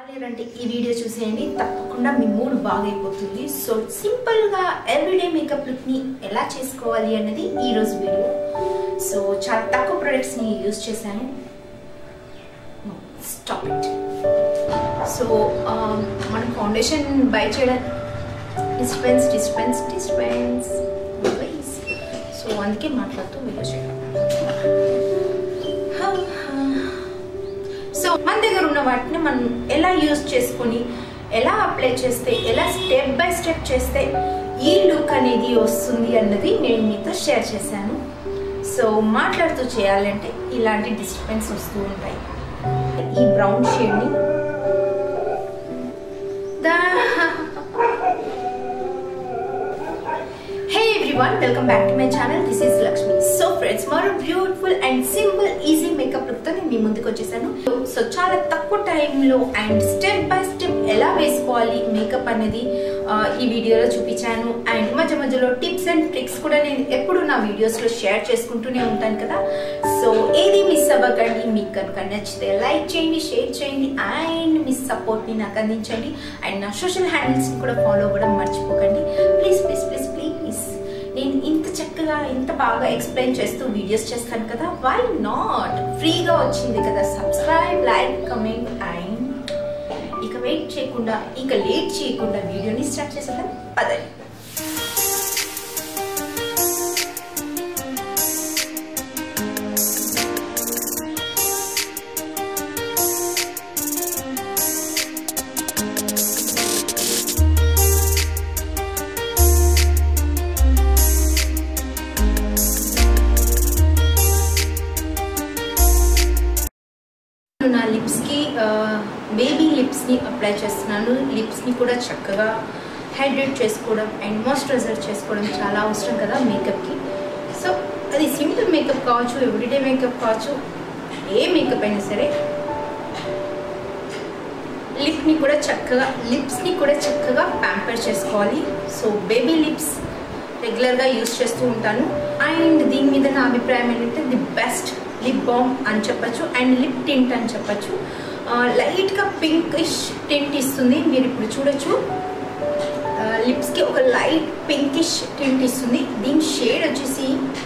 లేరంటే ఈ వీడియో చూసేయండి తప్పకుండా మీ మూడ్ బాగైపోతుంది సో సింపుల్ గా ఎవ్రీడే మేకప్ లుక్ ని ఎలా చేసుకోవాలి అన్నది ఈ రోజు వీడియో సో చాలా తక్కువ ప్రొడక్ట్స్ ని యూజ్ చేశాను స్టాప్ ఇట్ సో మనం ఫౌండేషన్ బై చేయడం డిస్పెన్స్ డిస్పెన్స్ డిస్పెన్స్ సో అందుకే మాట్లాడుతూ వీడియో చేయడం సో మన దగ్గర ఉన్న వాటిని మనం ఎలా యూజ్ చేసుకొని ఎలా అప్లై చేస్తే ఎలా స్టెప్ బై స్టెప్ చేస్తే ఈ లుక్ అనేది వస్తుంది అన్నది నేను మీతో షేర్ చేశాను సో మాట్లాడుతూ చేయాలంటే ఇలాంటి డిస్టర్బెన్స్ వస్తూ ఉంటాయి ఈ బ్రౌన్ షేడ్ని hey everyone welcome back to my channel this is Lakshmi so friends మరో beautiful and simple easy makeup look తో నేను మీ ముందుకు వచ్చేసాను సో చాలా తక్కువ టైంలో అండ్ స్టెప్ బై స్టెప్ ఎలా వేసుకోవాలి మేకప్ అనేది ఈ వీడియోలో చూపించాను అండ్ మధ్య మధ్యలో టిప్స్ అండ్ ట్రిక్స్ కూడా నేను ఎప్పుడు నా వీడియోస్ లో షేర్ చేసుకుంటూనే ఉంటాను కదా సో ఏది మిస్ అవ్వకండి మీకు కనుక నచ్చితే లైక్ చేయండి షేర్ చేయండి అండ్ మీ సపోర్ట్ ని నాకు అందించండి అండ్ నా సోషల్ హ్యాండిల్స్ ని కూడా ఫాలో అవ్వడం మర్చిపోకండి ప్లీజ్ ప్లీజ్ ప్లీజ్ ప్లీజ్ నేను ఇంత చక్కగా ఇంత బాగా ఎక్స్ప్లెయిన్ చేస్తూ వీడియోస్ చేస్తాను కదా వై నాట్ ఫ్రీగా వచ్చింది కదా సబ్స్క్రైబ్ లైక్ కమెంట్ అండ్ ఇక వెయిట్ చేయకుండా ఇక లేట్ చేయకుండా వీడియోని స్టార్ట్ చేసేద్దాం పదండి నా లిప్స్కి బేబీ లిప్స్ని అప్లై చేస్తున్నాను లిప్స్ని కూడా చక్కగా హైడ్రేట్ చేసుకోవడం అండ్ మాయిశ్చరైజర్ చేసుకోవడం చాలా అవసరం కదా మేకప్కి సో అది సింపుల్ మేకప్ కావచ్చు ఎవ్రీడే మేకప్ కావచ్చు ఏ మేకప్ అయినా సరే లిప్ని కూడా చక్కగా లిప్స్ని కూడా చక్కగా ప్యాంపర్ చేసుకోవాలి సో బేబీ లిప్స్ రెగ్యులర్గా యూస్ చేస్తూ ఉంటాను అండ్ దీని మీద నా అభిప్రాయం ఏంటంటే ది బెస్ట్ లిప్ బామ్ అని చెప్పచ్చు అండ్ లిప్ టింట్ అని చెప్పచ్చు లైట్గా పింకిష్ టింట్ ఇస్తుంది మీరు ఇప్పుడు చూడొచ్చు లిప్స్కి ఒక లైట్ పింకిష్ టింట్ ఇస్తుంది దీని షేడ్ వచ్చేసి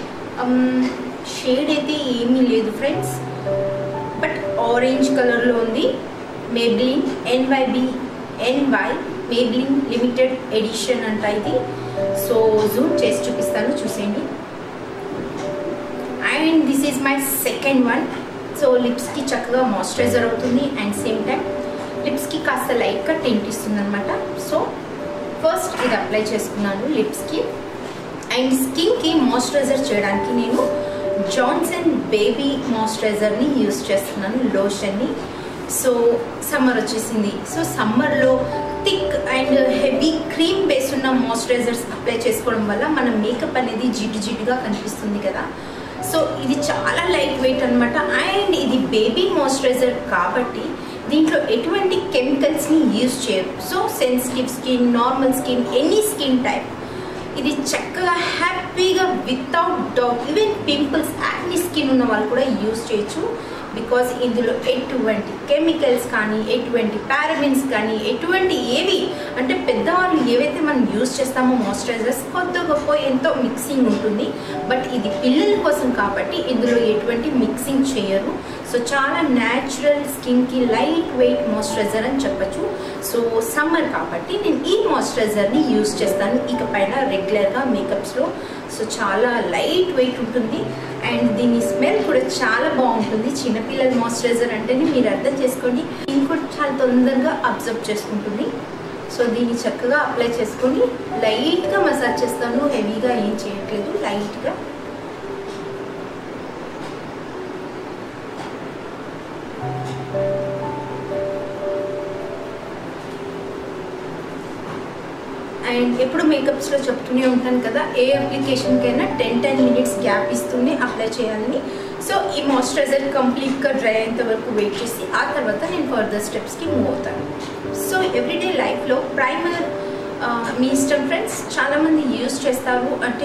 షేడ్ అయితే ఏమీ లేదు ఫ్రెండ్స్ బట్ ఆరెంజ్ కలర్లో ఉంది Maybelline NYB NY Maybelline limited edition అంట ఇది సో జూమ్ చేసి చూపిస్తాను చూసేయండి and this is my second one so లిప్స్కి చక్కగా మాయిశ్చరైజర్ అవుతుంది అండ్ సేమ్ టైం లిప్స్కి కాస్త లైట్గా టెంట్ ఇస్తుంది అనమాట సో ఫస్ట్ ఇది అప్లై చేసుకున్నాను లిప్స్కి అండ్ స్కిన్కి మాయిశ్చరైజర్ చేయడానికి నేను జాన్సన్ బేబీ మాయిశ్చరైజర్ని యూస్ చేస్తున్నాను లోషన్ని సో సమ్మర్ వచ్చేసింది సో సమ్మర్లో thick and heavy cream base ఉన్న మాయిశ్చరైజర్స్ అప్లై చేసుకోవడం వల్ల మన మేకప్ అనేది జిడ్డు జిడ్డుగా కనిపిస్తుంది కదా సో ఇది చాలా లైట్ వెయిట్ అనమాట అండ్ ఇది బేబీ మాయిశ్చరైజర్ కాబట్టి దీంట్లో ఎటువంటి కెమికల్స్ని యూజ్ చేయరు so sensitive skin normal skin any skin type ఇది చక్కగా హ్యాపీగా without doubt even pimples acne skin ఉన్న వాళ్ళు కూడా యూజ్ చేయొచ్చు బికాజ్ ఇందులో ఎటువంటి కెమికల్స్ కానీ ఎటువంటి పారబిన్స్ కానీ ఎటువంటి ఏవి అంటే పెద్దవాళ్ళు ఏవైతే మనం యూజ్ చేస్తామో మాయిశ్చరైజర్స్ కొద్ది గొప్ప ఎంతో మిక్సింగ్ ఉంటుంది బట్ ఇది పిల్లల కోసం కాబట్టి ఇందులో ఎటువంటి మిక్సింగ్ చేయరు సో చాలా న్యాచురల్ స్కిన్కి లైట్ వెయిట్ మాయిశ్చరైజర్ అని చెప్పచ్చు సో సమ్మర్ కాబట్టి నేను ఈ మాయిశ్చరైజర్ని యూజ్ చేస్తాను ఇక పైన రెగ్యులర్గా మేకప్స్లో సో చాలా లైట్ వెయిట్ ఉంటుంది అండ్ దీని స్మెల్ కూడా చాలా బాగుంటుంది చిన్నపిల్లల మాయిశ్చరైజర్ అంటేనే మీరు అర్థం చేసుకోండి ఇంకోటి చాలా తొందరగా అబ్జర్వ్ చేసుకుంటుంది సో దీన్ని చక్కగా అప్లై చేసుకొని లైట్గా మసాజ్ చేస్తాను హెవీగా ఏం చేయట్లేదు లైట్గా అండ్ ఎప్పుడు మేకప్స్లో చెప్తూనే ఉంటాను కదా ఏ అప్లికేషన్కైనా టెన్ టెన్ మినిట్స్ గ్యాప్ ఇస్తూనే అప్లై చేయాలని సో ఈ మాయిశ్చరైజర్ కంప్లీట్గా డ్రై అయ్యేంత వరకు వెయిట్ చేసి ఆ తర్వాత నేను ఫర్దర్ స్టెప్స్కి మూవ్ అవుతాను సో ఎవ్రీడే లైఫ్లో ప్రైమర్ మీ ఇష్టం ఫ్రెండ్స్ చాలామంది యూజ్ చేస్తారు అంటే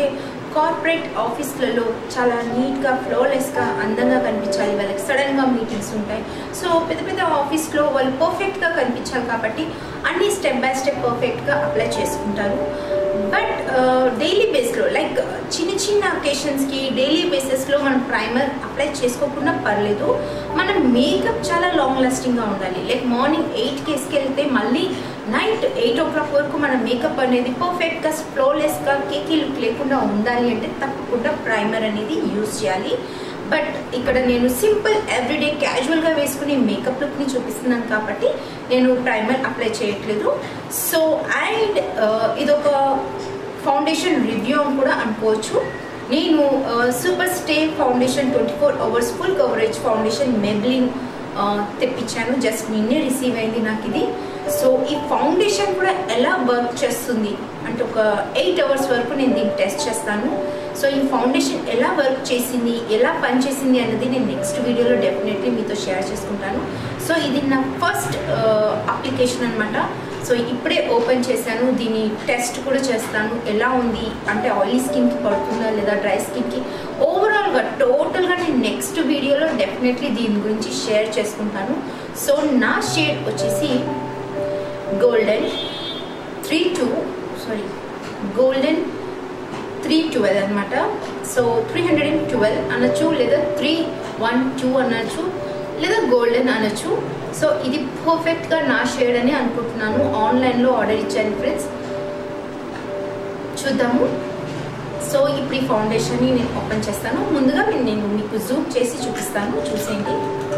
కార్పొరేట్ ఆఫీస్లలో చాలా నీట్గా ఫ్లోలెస్గా అందంగా కనిపించాలి వాళ్ళకి సడన్గా మీటింగ్స్ ఉంటాయి సో పెద్ద పెద్ద ఆఫీస్లో వాళ్ళు పర్ఫెక్ట్గా కనిపించాలి కాబట్టి అన్ని స్టెప్ బై స్టెప్ పర్ఫెక్ట్గా అప్లై చేసుకుంటారు బట్ డైలీ బేస్లో లైక్ చిన్న చిన్న అకేషన్స్కి డైలీ బేసిస్లో మనం ప్రైమర్ అప్లై చేసుకోకుండా పర్లేదు మన మేకప్ చాలా లాంగ్ లాస్టింగ్గా ఉండాలి లైక్ మార్నింగ్ ఎయిట్కి వేసుకెళ్తే మళ్ళీ నైట్ ఎయిట్ ఓ క్లాక్ వరకు మన మేకప్ అనేది పర్ఫెక్ట్గా ఫ్లోలెస్గా కేకీ లుక్ లేకుండా ఉండాలి అంటే తప్పకుండా ప్రైమర్ అనేది యూజ్ చేయాలి బట్ ఇక్కడ నేను సింపుల్ ఎవ్రీడే క్యాజువల్గా వేసుకునే మేకప్ లుక్ని చూపిస్తున్నాను కాబట్టి నేను ప్రైమర్ అప్లై చేయట్లేదు సో అండ్ ఇదొక ఫౌండేషన్ రివ్యూ అని కూడా అనుకోవచ్చు నేను super stay foundation twenty four hours full coverage foundation Maybelline తెప్పించాను జస్ట్ నిన్నే రిసీవ్ అయింది నాకు ఇది సో ఈ ఫౌండేషన్ కూడా ఎలా వర్క్ చేస్తుంది అంటే ఒక ఎయిట్ అవర్స్ వరకు నేను దీన్ని టెస్ట్ చేస్తాను సో ఈ ఫౌండేషన్ ఎలా వర్క్ చేసింది ఎలా పనిచేసింది అన్నది నేను నెక్స్ట్ వీడియోలో డెఫినెట్లీ మీతో షేర్ చేసుకుంటాను సో ఇది నా ఫస్ట్ అప్లికేషన్ అనమాట సో ఇప్పుడే ఓపెన్ చేశాను దీని టెస్ట్ కూడా చేస్తాను ఎలా ఉంది అంటే ఆయిలీ స్కిన్కి పడుతుందా లేదా డ్రై స్కిన్కి ఓవరాల్గా టోటల్గా నేను నెక్స్ట్ వీడియోలో డెఫినెట్లీ దీని గురించి షేర్ చేసుకుంటాను సో నా షేడ్ వచ్చేసి golden three two sorry golden three twelve అనమాట so three hundred and twelve అనొచ్చు లేదా త్రీ వన్ టూ అనొచ్చు లేదా గోల్డెన్ అనొచ్చు సో ఇది పర్ఫెక్ట్గా నా షేడ్ అని అనుకుంటున్నాను ఆన్లైన్లో ఆర్డర్ ఇచ్చాను ఫ్రెండ్స్ చూద్దాము సో ఇప్పుడు ఈ ఫౌండేషన్ని నేను ఓపెన్ చేస్తాను ముందుగా నేను మీకు జూమ్ చేసి చూపిస్తాను చూసేయండి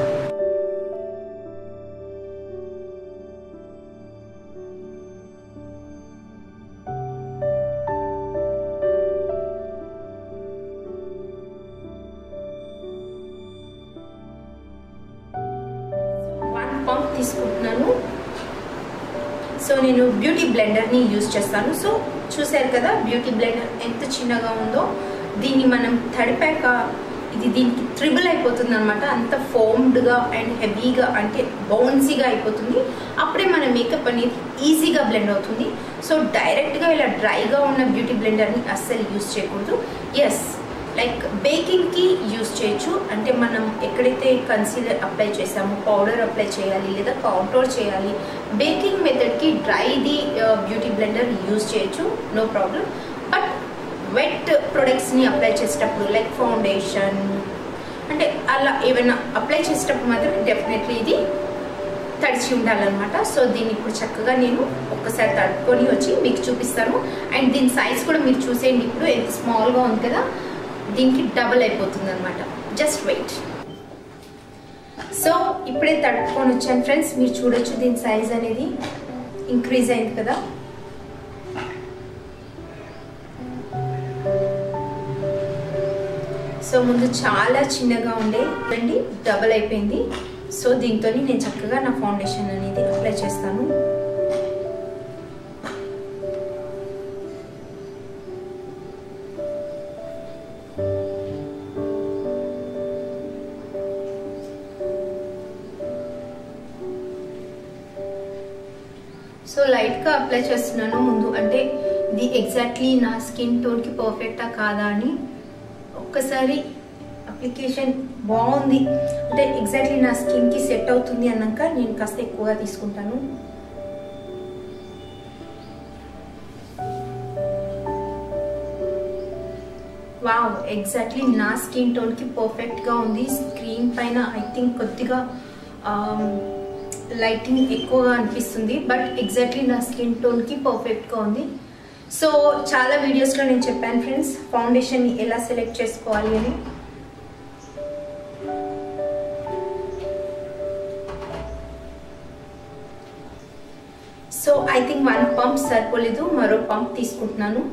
వన్ పంప్ తీసుకుంటున్నాను సో నేను బ్యూటీ బ్లెండర్ని యూజ్ చేస్తాను సో చూశారు కదా బ్యూటీ బ్లెండర్ ఎంత చిన్నగా ఉందో దీన్ని మనం తడిపాక ఇది దీనికి ట్రిబుల్ అయిపోతుంది అనమాట అంత ఫోమ్డ్గా అండ్ హెవీగా అంటే బౌన్సీగా అయిపోతుంది అప్పుడే మన మేకప్ అనేది ఈజీగా బ్లెండ్ అవుతుంది సో డైరెక్ట్గా ఇలా డ్రైగా ఉన్న బ్యూటీ బ్లెండర్ని అస్సలు యూజ్ చేయకూడదు ఎస్ లైక్ బేకింగ్కి యూజ్ చేయొచ్చు అంటే మనం ఎక్కడైతే కన్సీలర్ అప్లై చేసామో పౌడర్ అప్లై చేయాలి లేదా కాంటోర్ చేయాలి బేకింగ్ మెథడ్కి డ్రైది బ్యూటీ బ్లెండర్ యూజ్ చేయొచ్చు నో ప్రాబ్లం బట్ వెట్ ప్రొడక్ట్స్ని అప్లై చేసేటప్పుడు లైక్ ఫౌండేషన్ అంటే అలా ఏమైనా అప్లై చేసేటప్పుడు మాత్రం డెఫినెట్లీ ఇది తడిచి ఉండాలన్నమాట సో దీన్ని ఇప్పుడు చక్కగా నేను ఒక్కసారి తడుపుకొని వచ్చి మీకు చూపిస్తాను అండ్ దీని సైజ్ కూడా మీరు చూసేయండి ఇప్పుడు ఎంత స్మాల్గా ఉంది కదా దీనికి డబల్ అయిపోతుంది అనమాట జస్ట్ వెయిట్ సో ఇప్పుడే తడుపుకొని వచ్చాను ఫ్రెండ్స్ మీరు చూడొచ్చు దీని సైజ్ అనేది ఇంక్రీజ్ అయింది కదా సో ముందు చాలా చిన్నగా ఉండే అండి డబల్ అయిపోయింది సో దీంతో నేను చక్కగా నా ఫౌండేషన్ అనేది అప్లై చేస్తాను సో లైట్గా అప్లై చేస్తున్నాను ముందు అంటే ఇది ఎగ్జాక్ట్లీ నా స్కిన్ టోన్కి పర్ఫెక్టా కాదా అని ఒక్కసారి అప్లికేషన్ బాగుంది అంటే ఎగ్జాక్ట్లీ నా స్కిన్కి సెట్ అవుతుంది అన్నాక నేను కాస్త ఎక్కువగా తీసుకుంటాను వావ్ ఎగ్జాక్ట్లీ నా స్కిన్ టోన్కి పర్ఫెక్ట్గా ఉంది స్క్రీన్ పైన ఐ థింక్ కొద్దిగా లైటింగ్ ఎక్కువగా అనిపిస్తుంది బట్ ఎగ్జాక్ట్లీ నా స్కిన్ టోన్కి పర్ఫెక్ట్గా ఉంది సో చాలా వీడియోస్లో నేను చెప్పాను ఫ్రెండ్స్ ఫౌండేషన్ని ఎలా సెలెక్ట్ చేసుకోవాలి అని so I think one pump సరిపోలేదు మరో పంప్ తీసుకుంటున్నాను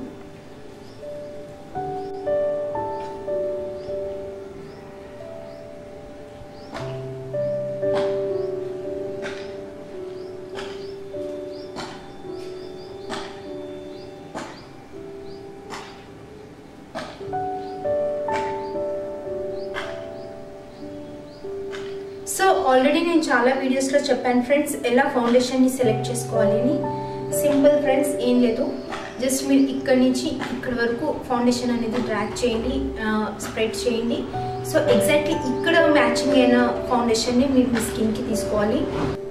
సో ఆల్రెడీ నేను చాలా వీడియోస్లో చెప్పాను ఫ్రెండ్స్ ఎలా ఫౌండేషన్ని సెలెక్ట్ చేసుకోవాలి అని సింపుల్ ఫ్రెండ్స్ ఏం లేదు జస్ట్ మీరు ఇక్కడ నుంచి ఇక్కడ వరకు ఫౌండేషన్ అనేది డ్రాక్ చేయండి స్ప్రెడ్ చేయండి సో ఎగ్జాక్ట్లీ ఇక్కడ మ్యాచింగ్ అయిన ఫౌండేషన్ని మీరు మీ స్కిన్కి తీసుకోవాలి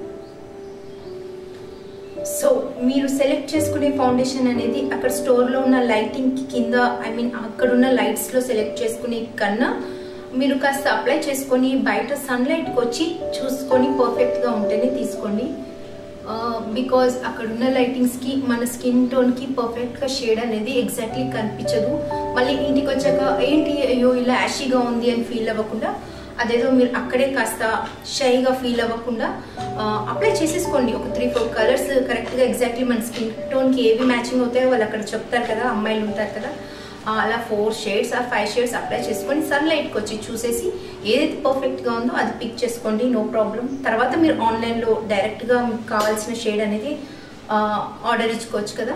సో మీరు సెలెక్ట్ చేసుకునే ఫౌండేషన్ అనేది అక్కడ స్టోర్లో ఉన్న లైటింగ్ కింద ఐ మీన్ అక్కడ ఉన్న లైట్స్లో సెలెక్ట్ చేసుకునే కన్నా మీరు కాస్త అప్లై చేసుకొని బయట సన్లైట్కి వచ్చి చూసుకొని పర్ఫెక్ట్గా ఉంటేనే తీసుకోండి బికాజ్ అక్కడ ఉన్న లైటింగ్స్కి మన స్కిన్ టోన్కి పర్ఫెక్ట్గా షేడ్ అనేది ఎగ్జాక్ట్లీ కనిపించదు మళ్ళీ ఇంటికి వచ్చాక ఏంటి అయ్యో ఇలా యాషీగా ఉంది అని ఫీల్ అవ్వకుండా అదేదో మీరు అక్కడే కాస్త షైగా ఫీల్ అవ్వకుండా అప్లై చేసేసుకోండి ఒక త్రీ ఫోర్ కలర్స్ కరెక్ట్గా ఎగ్జాక్ట్లీ మన స్కిన్ టోన్కి ఏవి మ్యాచింగ్ అవుతాయో వాళ్ళు అక్కడ చెప్తారు కదా అమ్మాయిలు ఉంటారు కదా అలా ఫోర్ షేడ్స్ ఆ ఫైవ్ షేడ్స్ అప్లై చేసుకొని సన్లైట్కి వచ్చి చూసేసి ఏదైతే పర్ఫెక్ట్గా ఉందో అది పిక్ చేసుకోండి నో ప్రాబ్లం తర్వాత మీరు ఆన్లైన్లో డైరెక్ట్గా మీకు కావాల్సిన షేడ్ అనేది ఆర్డర్ ఇచ్చుకోవచ్చు కదా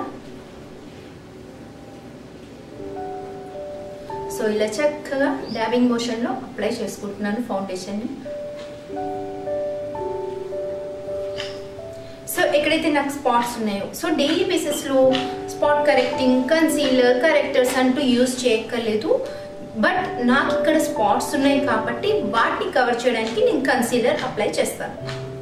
సో ఇలా చక్కగా డాబింగ్ మోషన్లో అప్లై చేసుకుంటున్నాను ఫౌండేషన్ని సో ఎక్కడైతే నాకు స్పాట్స్ ఉన్నాయో సో డైలీ బేసిస్లో స్పాట్ కరెక్టింగ్ కన్సీలర్ కరెక్టర్స్ అంటూ యూజ్ చేయక్కర్లేదు బట్ నాకు ఇక్కడ స్పాట్స్ ఉన్నాయి కాబట్టి వాటిని కవర్ చేయడానికి నేను కన్సీలర్ అప్లై చేస్తాను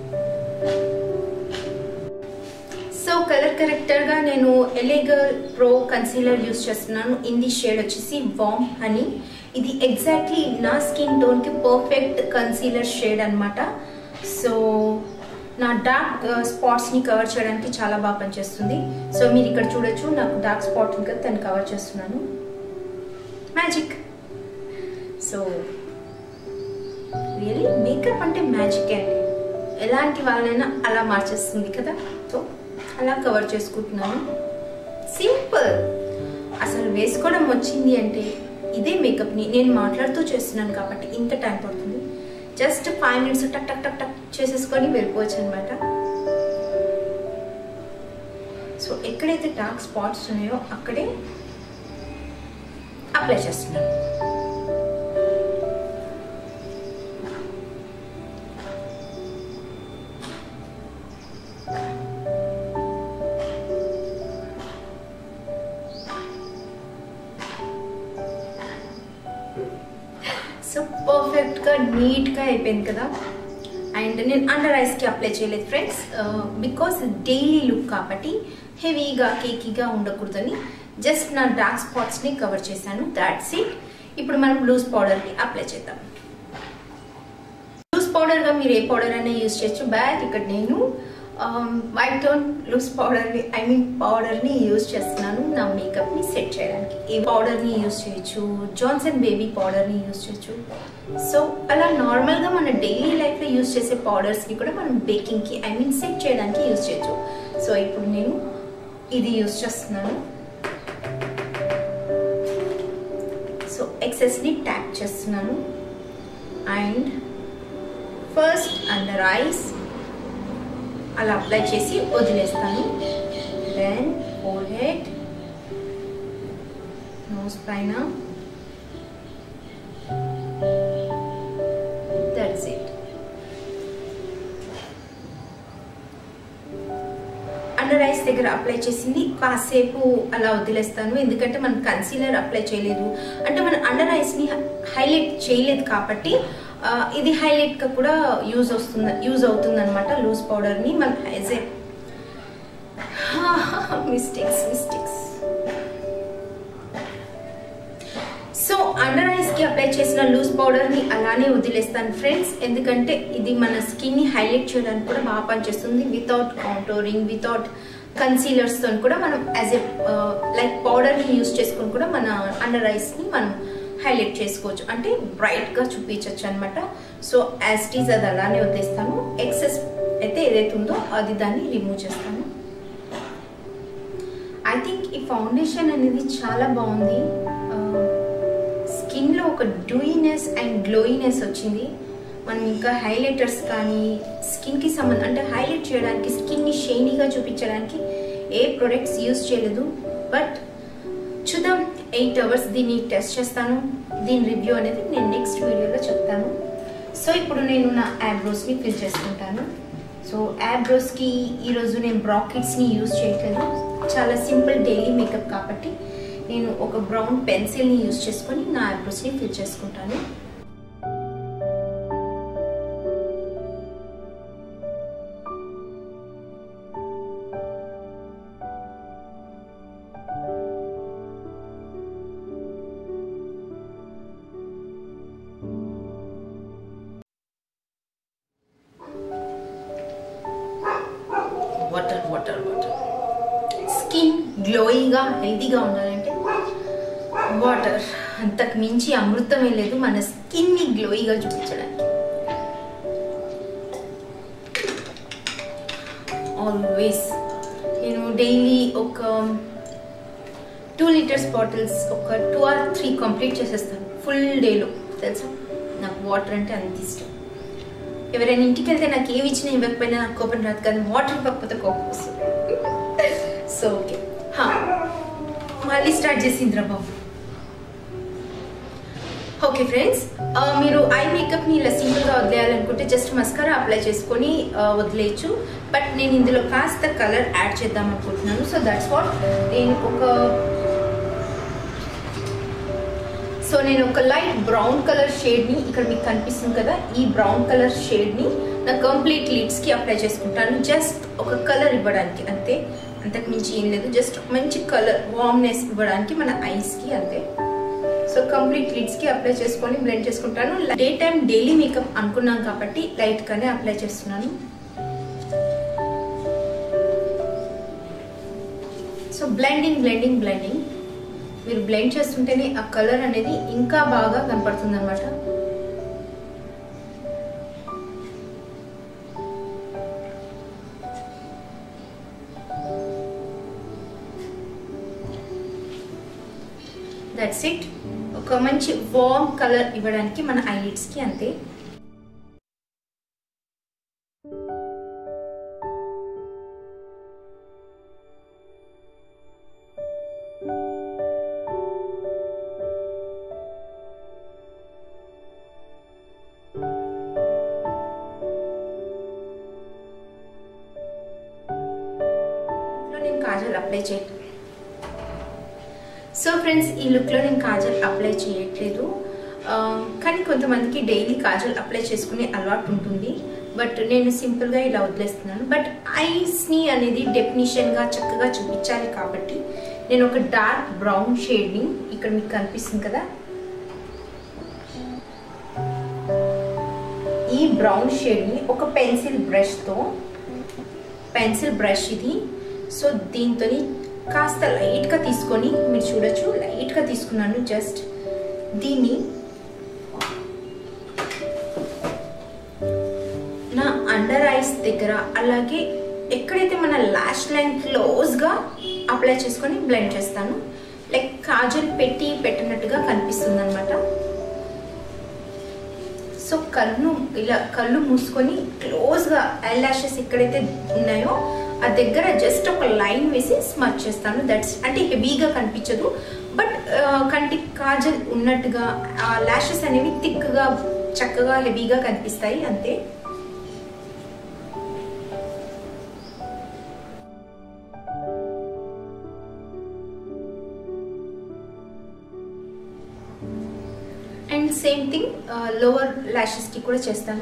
సో కలర్ కరెక్టర్గా నేను ఎలిగల్ ప్రో కన్సీలర్ యూస్ చేస్తున్నాను ఇంది షేడ్ వచ్చేసి వామ్ హనీ ఇది ఎగ్జాక్ట్లీ నా స్కిన్ టోన్కి పర్ఫెక్ట్ కన్సీలర్ షేడ్ అనమాట సో నా డార్క్ స్పాట్స్ని కవర్ చేయడానికి చాలా బాగా పనిచేస్తుంది సో మీరు ఇక్కడ చూడొచ్చు నాకు డార్క్ స్పాట్ ఉంది కదా దాన్ని కవర్ చేస్తున్నాను మ్యాజిక్ సో రియలీ మేకప్ అంటే మ్యాజిక్ అండి ఎలాంటి వాళ్ళైనా అలా మార్చేస్తుంది కదా సో అలా కవర్ చేసుకుంటున్నాను సింపుల్ అసలు వేసుకోవడం వచ్చింది అంటే ఇదే మేకప్ని నేను మాట్లాడుతూ చేస్తున్నాను కాబట్టి ఇంత టైం పడుతుంది జస్ట్ ఫైవ్ మినిట్స్ టక్ టక్ టక్ టక్ చేసేసుకొని వెళ్ళిపోవచ్చు అనమాట సో ఎక్కడైతే డార్క్ స్పాట్స్ ఉన్నాయో అక్కడే అప్లై చేస్తున్నాను సో పర్ఫెక్ట్గా నీట్గా అయిపోయింది కదా అండ్ నేను అండర్ ఐస్కి అప్లై చేయలేదు ఫ్రెండ్స్ బికాస్ డైలీ లుక్ కాబట్టి హెవీగా కేకీగా ఉండకూడదని జస్ట్ నా డార్క్ స్పాట్స్ని కవర్ చేశాను దాట్స్ ఇట్ ఇప్పుడు మనం లూజ్ పౌడర్ని అప్లై చేద్దాం లూజ్ పౌడర్గా మీరు ఏ పౌడర్ అయినా యూజ్ చేయొచ్చు బ్యాక్ ఇక్కడ నేను వైట్ టోన్ లూజ్ పౌడర్ని ఐ మీన్ పౌడర్ని యూజ్ చేస్తున్నాను నా మేకప్ని సెట్ చేయడానికి ఈ పౌడర్ని యూజ్ చేయొచ్చు జాన్సన్ బేబీ పౌడర్ని యూజ్ చేయొచ్చు సో అలా నార్మల్గా మన డైలీ లైఫ్లో యూజ్ చేసే పౌడర్స్ని కూడా మనం బేకింగ్కి ఐ మీన్ సెట్ చేయడానికి యూజ్ చేయొచ్చు సో ఇప్పుడు నేను ఇది యూజ్ చేస్తున్నాను సో ఎక్సెస్ని ట్యాప్ చేస్తున్నాను అండ్ ఫస్ట్ అండర్ ఐస్ అలా అప్లై చేసి వదిలేస్తాను దెన్ ఫోర్ హెడ్ నోస్ పైన దట్స్ ఇట్ అండర్ ఐస్ దగ్గర అప్లై చేసింది కాసేపు అలా వదిలేస్తాను ఎందుకంటే మనం కన్సీలర్ అప్లై చేయలేదు అంటే మన అండర్ ఐస్ని హైలైట్ చేయలేదు కాబట్టి ఇది హైలైట్గా కూడా యూజ్ వస్తుంది యూజ్ అవుతుంది అనమాట లూజ్ పౌడర్ని మన as a mistakes mistakes so under ఐస్కి అప్లై చేసిన లూజ్ పౌడర్ని అలానే వదిలేస్తాను ఫ్రెండ్స్ ఎందుకంటే ఇది మన స్కిన్ని హైలైట్ చేయడానికి కూడా బాగా పనిచేస్తుంది వితౌట్ కాంటోరింగ్ వితౌట్ కన్సీలర్స్తో కూడా మనం యాజ్ ఏ లైక్ పౌడర్ని యూజ్ చేసుకొని కూడా మన అండర్ ఐస్ని మనం హైలైట్ చేసుకోవచ్చు అంటే బ్రైట్గా చూపించవచ్చు అనమాట సో యాజ్ టీజ్ అది అలానే వదిలేస్తాను ఎక్సెస్ అయితే ఏదైతే ఉందో అది దాన్ని రిమూవ్ చేస్తాను ఐ థింక్ ఈ ఫౌండేషన్ అనేది చాలా బాగుంది స్కిన్లో ఒక డూయినెస్ అండ్ గ్లోయినెస్ వచ్చింది మనం ఇంకా హైలైటర్స్ కానీ స్కిన్కి సంబంధం అంటే హైలైట్ చేయడానికి స్కిన్ని షైనీగా చూపించడానికి ఏ ప్రొడక్ట్స్ యూజ్ చేయలేదు బట్ చూద్దాం ఎయిట్ అవర్స్ దీన్ని టెస్ట్ చేస్తాను దీని రివ్యూ అనేది నేను నెక్స్ట్ వీడియోలో చెప్తాను సో ఇప్పుడు నేను నా యాబ్రోస్ని ఫిల్ చేసుకుంటాను సో యాబ్రోస్కి ఈరోజు నేను బ్రాకెట్స్ని యూజ్ చేయట్లేదు చాలా సింపుల్ డైలీ మేకప్ కాబట్టి నేను ఒక బ్రౌన్ పెన్సిల్ని యూజ్ చేసుకొని నా ఐబ్రోస్ని ఫిల్ చేసుకుంటాను వాటర్ వాటర్ వాటర్ స్కిన్ గ్లోయింగ్గా హెల్తీగా ఉండాలంటే వాటర్ అంతకు మించి అమృతమే లేదు మన స్కిన్ని గ్లోయిగా చూపించడానికి ఆల్వేస్ నేను డైలీ ఒక టూ లీటర్స్ బాటిల్స్ ఒక టూ ఆర్ త్రీ కంప్లీట్ చేసేస్తాను ఫుల్ డేలో తెలుసా నాకు వాటర్ అంటే అంత ఇష్టం ఎవరైనా ఇంటికి వెళ్తే నాకు ఏమి ఇచ్చినా ఇవ్వకపోయినా నాకు కోపం రాదు కానీ వాటర్ ఇవ్వకపోతే కోపం వస్తుంది సో ఓకే మళ్ళీ స్టార్ట్ చేసింద్రా బాబు ఓకే ఫ్రెండ్స్ మీరు ఐ మేకప్ని ఇలా సింపుల్గా వదిలేయాలనుకుంటే జస్ట్ మస్కారా అప్లై చేసుకొని వదిలేయచ్చు బట్ నేను ఇందులో కాస్త కలర్ యాడ్ చేద్దాం అనుకుంటున్నాను సో దట్స్ వాట్ నేను ఒక సో నేను ఒక లైట్ బ్రౌన్ కలర్ షేడ్ని ఇక్కడ మీకు కనిపిస్తుంది కదా ఈ బ్రౌన్ కలర్ షేడ్ని నా కంప్లీట్ లిడ్స్కి అప్లై చేసుకుంటాను జస్ట్ ఒక కలర్ ఇవ్వడానికి అంతే అంతకు మించి ఏం లేదు జస్ట్ మంచి కలర్ వార్మ్నెస్ ఇవ్వడానికి మన ఐస్కి అంతే సో కంప్లీట్ లిడ్స్కి అప్లై చేసుకొని బ్లెండ్ చేసుకుంటాను డే టైం డైలీ మేకప్ అనుకున్నాం కాబట్టి లైట్గానే అప్లై చేస్తున్నాను సో బ్లెండింగ్ బ్లెండింగ్ బ్లెండింగ్ మీరు బ్లెండ్ చేస్తుంటేనే ఆ కలర్ అనేది ఇంకా బాగా కనపడుతుంది అనమాట దట్స్ ఇట్ ఒక మంచి వార్మ్ కలర్ ఇవ్వడానికి మన ఐలిడ్స్కి అంతే నేను కాజల్ అప్లై చేయట్లేదు సో ఫ్రెండ్స్ ఈ లుక్లో నేను కాజల్ అప్లై చేయట్లేదు కానీ కొంతమందికి డైలీ కాజల్ అప్లై చేసుకునే అలవాటు ఉంటుంది బట్ నేను సింపుల్గా ఇలా వదిలేస్తున్నాను బట్ ఐస్ని అనేది డెఫినిషన్గా చక్కగా చూపించాలి కాబట్టి నేను ఒక డార్క్ బ్రౌన్ షేడ్ని ఇక్కడ మీకు కనిపిస్తుంది కదా ఈ బ్రౌన్ షేడ్ని ఒక పెన్సిల్ బ్రష్తో పెన్సిల్ బ్రష్ ఇది సో దీంతో కాస్త లైట్గా తీసుకొని మీరు చూడొచ్చు లైట్గా తీసుకున్నాను జస్ట్ దీన్ని నా అండర్ ఐస్ దగ్గర అలాగే ఎక్కడైతే మన లాష్ లైన్ క్లోజ్గా అప్లై చేసుకొని బ్లెండ్ చేస్తాను లైక్ కాజల్ పెట్టి పెట్టినట్టుగా కనిపిస్తుంది అనమాట సో కళ్ళు ఇలా కళ్ళు మూసుకొని క్లోజ్గా ఐ లాషెస్ ఎక్కడైతే ఉన్నాయో ఆ దగ్గర జస్ట్ ఒక లైన్ వేసి స్మచ్ చేస్తాను దట్స్ అంటే హెవీగా కనిపించదు బట్ కంటి కాజల్ ఉన్నట్టుగా ఆ లాషెస్ అనేవి థిక్గా చక్కగా హెవీగా కనిపిస్తాయి అంతే అండ్ సేమ్ థింగ్ లోవర్ ల్యాషెస్కి కూడా చేస్తాను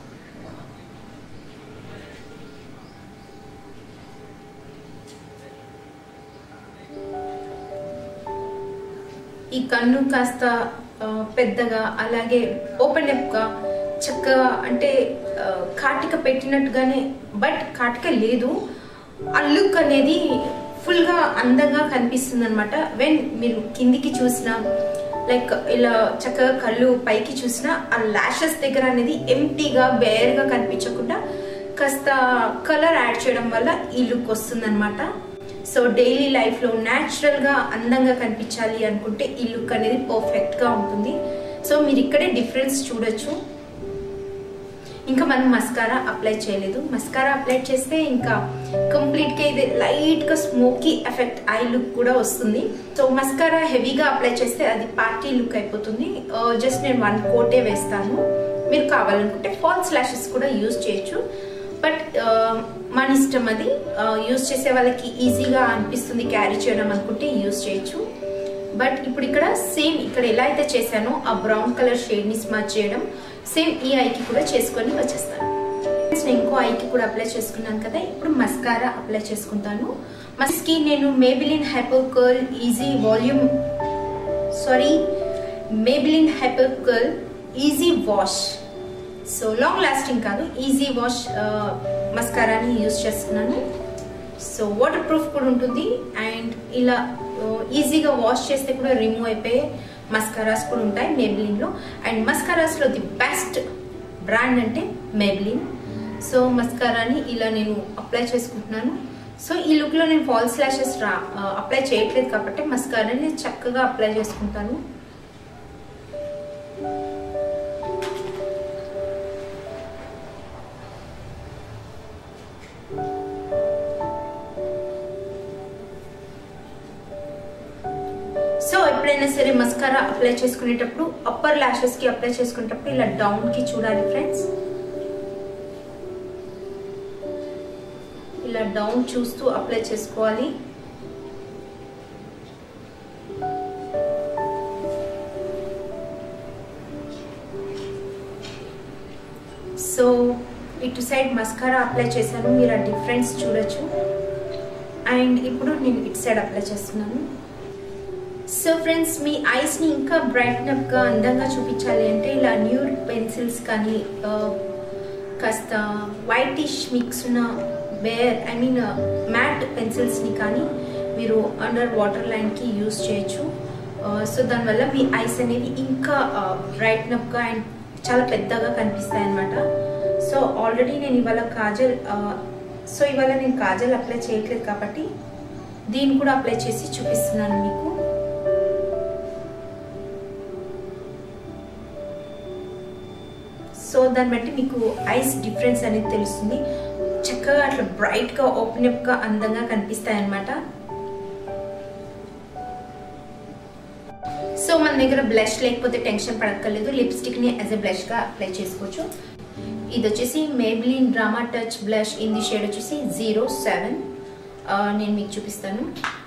ఈ కన్ను కాస్త పెద్దగా అలాగే ఓపెన్ అప్గా చక్కగా అంటే కాటిక పెట్టినట్టుగానే బట్ కాటిక లేదు ఆ లుక్ అనేది ఫుల్గా అందంగా కనిపిస్తుంది అనమాట వెన్ మీరు కిందికి చూసిన లైక్ ఇలా చక్కగా కళ్ళు పైకి చూసిన ఆ లాషెస్ దగ్గర అనేది ఎంటీగా బేర్గా కనిపించకుండా కాస్త కలర్ యాడ్ చేయడం వల్ల ఈ లుక్ వస్తుందన్నమాట సో డైలీ లైఫ్లో న్యాచురల్గా అందంగా కనిపించాలి అనుకుంటే ఈ లుక్ అనేది పర్ఫెక్ట్గా ఉంటుంది సో మీరు ఇక్కడే డిఫరెన్స్ చూడొచ్చు ఇంకా మనం మస్కారా అప్లై చేయలేదు మస్కారా అప్లై చేస్తే ఇంకా కంప్లీట్గా ఇది లైట్గా స్మోకీ ఎఫెక్ట్ ఐ లుక్ కూడా వస్తుంది సో మస్కారా హెవీగా అప్లై చేస్తే అది పార్టీ లుక్ అయిపోతుంది జస్ట్ నేను వన్ కోటే వేస్తాను మీరు కావాలనుకుంటే ఫాల్స్ ల్యాషెస్ కూడా యూజ్ చేయొచ్చు బట్ మన ఇష్టం అది యూస్ చేసే వాళ్ళకి ఈజీగా అనిపిస్తుంది క్యారీ చేయడం అనుకుంటే యూస్ చేయొచ్చు బట్ ఇప్పుడు ఇక్కడ సేమ్ ఇక్కడ ఎలా అయితే చేశానో ఆ బ్రౌన్ కలర్ షేడ్ ని స్మచ్ చేయడం సేమ్ ఈ ఐకి కూడా చేసుకొని వచ్చేస్తాను నేను ఇంకో ఐకి కూడా అప్లై చేసుకున్నాను కదా ఇప్పుడు మస్కారా అప్లై చేసుకుంటాను మస్కి నేను Maybelline hyper curl easy volume sorry Maybelline hyper curl easy wash so long lasting కాదు ఈజీ వాష్ మస్కారాని యూస్ చేస్తున్నాను సో వాటర్ ప్రూఫ్ కూడా ఉంటుంది అండ్ ఇలా ఈజీగా వాష్ చేస్తే కూడా రిమూవ్ అయిపోయే మస్కారాస్ కూడా ఉంటాయి మేబిలిన్లో అండ్ మస్కారాస్లో ది బెస్ట్ బ్రాండ్ అంటే మేబిలిన్ సో మస్కారాని ఇలా నేను అప్లై చేసుకుంటున్నాను సో ఈ లుక్లో నేను ఫాల్స్ ల్యాషెస్ రా అప్లై చేయట్లేదు కాబట్టి మస్కారాని చక్కగా అప్లై చేసుకుంటాను సో ఎప్పుడైనా సరే మస్కారా అప్లై చేసుకునేటప్పుడు అప్పర్ ల్యాషెస్ కి అప్లై చేసుకునేటప్పుడు ఇలా డౌన్ కి చూడాలి ఫ్రెండ్స్ ఇలా డౌన్ చూస్తూ అప్లై చేసుకోవాలి సో ఇటు సైడ్ మస్కారా అప్లై చేశాను మీరు ఆ డిఫరెన్స్ చూడొచ్చు అండ్ ఇప్పుడు నేను ఇటు సైడ్ అప్లై చేస్తున్నాను సో ఫ్రెండ్స్ మీ ఐస్ని ఇంకా బ్రైట్నప్గా అందంగా చూపించాలి అంటే ఇలా న్యూడ్ పెన్సిల్స్ కానీ కాస్త వైటిష్ మిక్స్ ఉన్న వేర్ ఐ మీన్ మ్యాట్ పెన్సిల్స్ని కానీ మీరు అండర్ వాటర్ లైన్కి యూస్ చేయొచ్చు సో దానివల్ల మీ ఐస్ అనేవి ఇంకా బ్రైట్నప్గా అండ్ చాలా పెద్దగా కనిపిస్తాయి అనమాట సో ఆల్రెడీ నేను ఇవాళ కాజల్ సో ఇవాళ నేను కాజల్ అప్లై చేయట్లేదు కాబట్టి దీన్ని కూడా అప్లై చేసి చూపిస్తున్నాను మీకు సో దాన్ని బట్టి మీకు ఐస్ డిఫరెన్స్ అనేది తెలుస్తుంది చక్కగా అట్లా బ్రైట్గా ఓపెన్ అప్గా అందంగా కనిపిస్తాయి అనమాట సో మన దగ్గర బ్లష్ లేకపోతే టెన్షన్ పడక్కర్లేదు లిప్స్టిక్ని యాజ్ ఎ బ్లష్గా అప్లై చేసుకోవచ్చు ఇది వచ్చేసి మేబ్లిన్ డ్రామా టచ్ బ్లష్ ఇంది షేడ్ వచ్చేసి జీరో సెవెన్ నేను మీకు చూపిస్తాను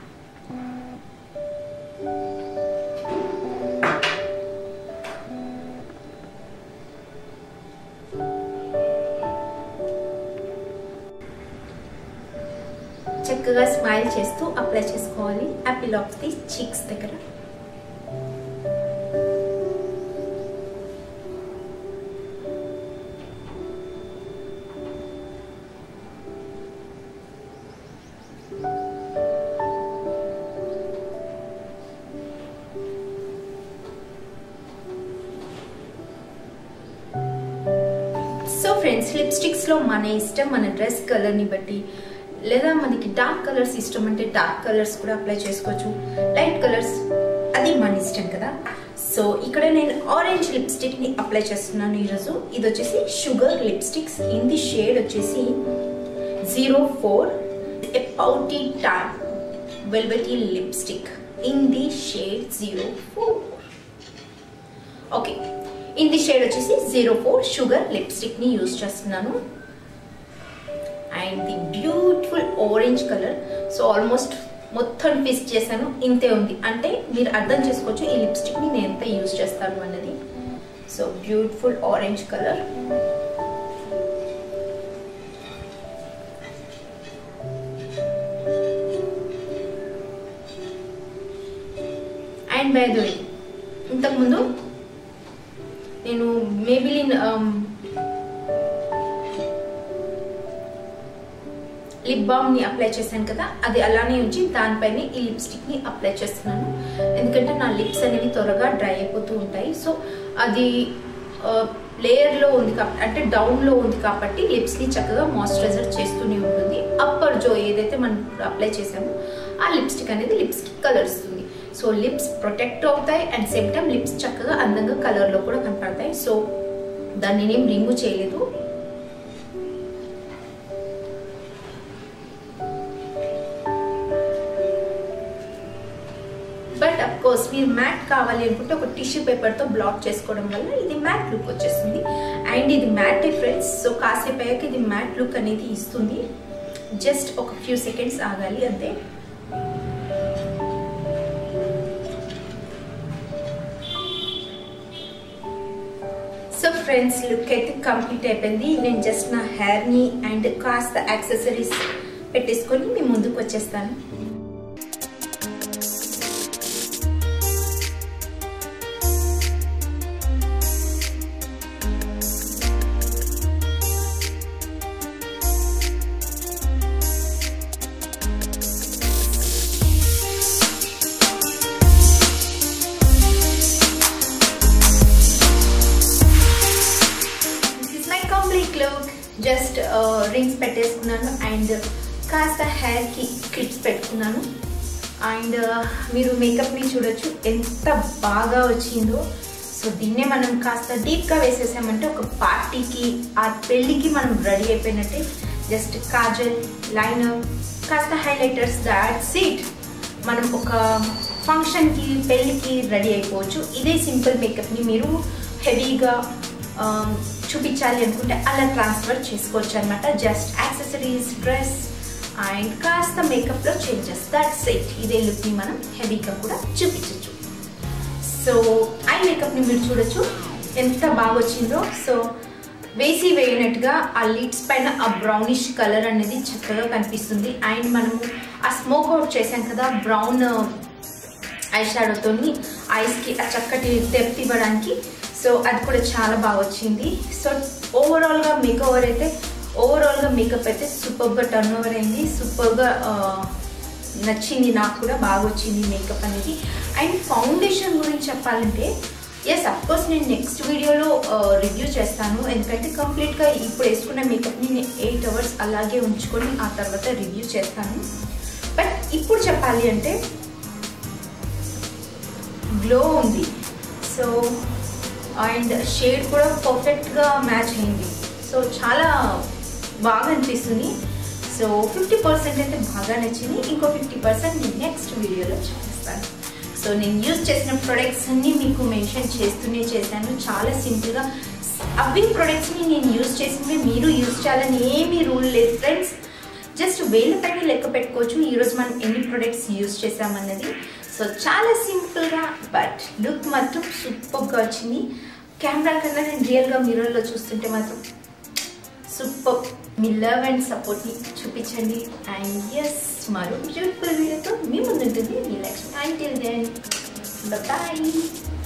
చక్కగా స్మైల్ చేస్తూ అప్లై చేసుకోవాలి యాపిల్ ఆఫ్ ది చిక్స్ దగ్గర సో ఫ్రెండ్స్ లిప్స్టిక్స్ లో మన ఇష్టం మన డ్రెస్ కలర్ ని బట్టి లేదా మనకి డార్క్ కలర్స్ ఇష్టం అంటే డార్క్ కలర్స్ కూడా అప్లై చేసుకోవచ్చు లైట్ కలర్స్ అది మన ఇష్టం కదా సో ఇక్కడ నేను ఆరెంజ్ లిప్స్టిక్ ని అప్లై చేస్తున్నాను ఈరోజు ఇది వచ్చేసి Sugar lipsticks in the shade వచ్చేసి zero four a pouty tan velvety lipstick in the shade zero four okay in the shade వచ్చేసి జీరో ఫోర్ షుగర్ లిప్స్టిక్ ని యూజ్ చేస్తున్నాను and the beautiful orange colour so almost మొత్తం fix చేశాను ఇంతే ఉంది అంటే మీరు అర్థం చేసుకోవచ్చు ఈ లిప్స్టిక్ ని నేను ఎంత యూజ్ చేస్తాను అన్నది so beautiful orange colour and by the way ఇంతకుముందు నేను మేబిలిన్ లిప్ బామ్ ని అప్లై చేశాను కదా అది అలానే ఉంచి దానిపైన ఈ లిప్స్టిక్ ని అప్లై చేస్తున్నాను ఎందుకంటే నా లిప్స్ అనేవి త్వరగా డ్రై అయిపోతూ ఉంటాయి సో అది లేయర్ లో ఉంది కాబట్టి అంటే డౌన్ లో ఉంది కాబట్టి లిప్స్ ని చక్కగా మాయిశ్చరైజర్ చేస్తూనే ఉంటుంది అప్పర్ జో ఏదైతే మనం అప్లై చేసామో ఆ లిప్స్టిక్ అనేది లిప్స్ కి కలర్ ఇస్తుంది సో లిప్స్ ప్రొటెక్ట్ అవుతాయి అండ్ సేమ్ టైం లిప్స్ చక్కగా అందంగా కలర్ లో కూడా కనపడతాయి సో దాన్ని నేనేం రిమూవ్ చేయలేదు బట్ అఫ్ కోర్స్ మీరు మ్యాట్ కావాలి అనుకుంటే ఒక టిష్యూ పేపర్తో బ్లాక్ చేసుకోవడం వల్ల ఇది మ్యాట్ లుక్ వచ్చేస్తుంది అండ్ ఇది మ్యాట్ డిఫరెన్స్ సో కాసేపు అయ్యాక ఇది మ్యాట్ లుక్ అనేది ఇస్తుంది జస్ట్ ఒక ఫ్యూ సెకండ్స్ ఆగాలి అంతే సో ఫ్రెండ్స్ లుక్ అయితే కంప్లీట్ అయిపోయింది నేను జస్ట్ నా హెయిర్ని అండ్ కాస్త యాక్సెసరీస్ పెట్టేసుకొని మీ ముందుకు వచ్చేస్తాను this is my complete look just rings పెట్టేసుకున్నాను అండ్ కాస్త హెయిర్కి క్లిప్స్ పెట్టుకున్నాను అండ్ మీరు మేకప్ని చూడొచ్చు ఎంత బాగా వచ్చిందో సో దీన్నే మనం కాస్త డీప్గా వేసేసామంటే ఒక పార్టీకి ఆ పెళ్ళికి మనం రెడీ అయిపోయినట్టే జస్ట్ కాజల్ లైనర్ కాస్త హైలైటర్స్ దాట్ సీట్ మనం ఒక ఫంక్షన్కి పెళ్ళికి రెడీ అయిపోవచ్చు ఇదే సింపుల్ మేకప్ని మీరు హెవీగా చూపించాలి అనుకుంటే అలా ట్రాన్స్ఫర్ చేసుకోవచ్చు అనమాట జస్ట్ యాక్సెసరీస్ డ్రెస్ అండ్ కాస్త మేకప్లో చేంజెస్ దట్స్ ఇట్ ఇదే లుక్ని మనం హెవీగా కూడా చూపించవచ్చు సో ఐ మేకప్ని మీరు చూడొచ్చు ఎంత బాగా వచ్చిందో సో వేసి వేయనట్టుగా ఆ లిడ్స్ పైన ఆ బ్రౌనిష్ కలర్ అనేది చక్కగా కనిపిస్తుంది అండ్ మనము ఆ స్మోక్ అవుట్ చేసాం కదా బ్రౌన్ ఐ షాడోతో ఐస్కి ఆ చక్కటి డెప్త్ ఇవ్వడానికి సో అది కూడా చాలా బాగా వచ్చింది సో ఓవరాల్గా మేకఓవర్ అయితే ఓవరాల్గా మేకప్ అయితే సూపర్గా టర్న్ ఓవర్ అయింది సూపర్గా నచ్చింది నాకు కూడా బాగా వచ్చింది మేకప్ అనేది అండ్ ఫౌండేషన్ గురించి చెప్పాలంటే ఎస్ అఫ్కోర్స్ నేను నెక్స్ట్ వీడియోలో రివ్యూ చేస్తాను ఎందుకంటే కంప్లీట్గా ఇప్పుడు వేసుకున్న మేకప్ని నేను ఎయిట్ అవర్స్ అలాగే ఉంచుకొని ఆ తర్వాత రివ్యూ చేస్తాను బట్ ఇప్పుడు చెప్పాలి అంటే గ్లో ఉంది సో అండ్ షేడ్ కూడా పర్ఫెక్ట్గా మ్యాచ్ అయింది సో చాలా బాగా అనిపిస్తుంది సో ఫిఫ్టీ పర్సెంట్ అయితే బాగా నచ్చింది ఇంకో ఫిఫ్టీ పర్సెంట్ నేను నెక్స్ట్ వీడియోలో చూపిస్తాను సో నేను యూజ్ చేసిన ప్రొడక్ట్స్ అన్నీ మీకు మెన్షన్ చేస్తూనే చేశాను చాలా సింపుల్గా అవి ప్రొడక్ట్స్ని నేను యూజ్ చేసినవి మీరు యూజ్ చేయాలని ఏమీ రూల్ లేదు ఫ్రెండ్స్ జస్ట్ వేల పైన లెక్క పెట్టుకోవచ్చు ఈరోజు మనం ఎన్ని ప్రొడక్ట్స్ యూజ్ చేసామన్నది సో చాలా సింపుల్గా బట్ లుక్ మాత్రం సూపర్గా వచ్చింది కెమెరా కన్నా నేను రియల్గా మిర్రర్లో చూస్తుంటే మాత్రం సూపర్ మీ లవ్ అండ్ సపోర్ట్ని చూపించండి అండ్ ఎస్ మరో బ్యూటిఫుల్ వీడియోతో మీ ముందుంటుంది మీ లక్ష్మి అంటిల్ దెన్ బాయ్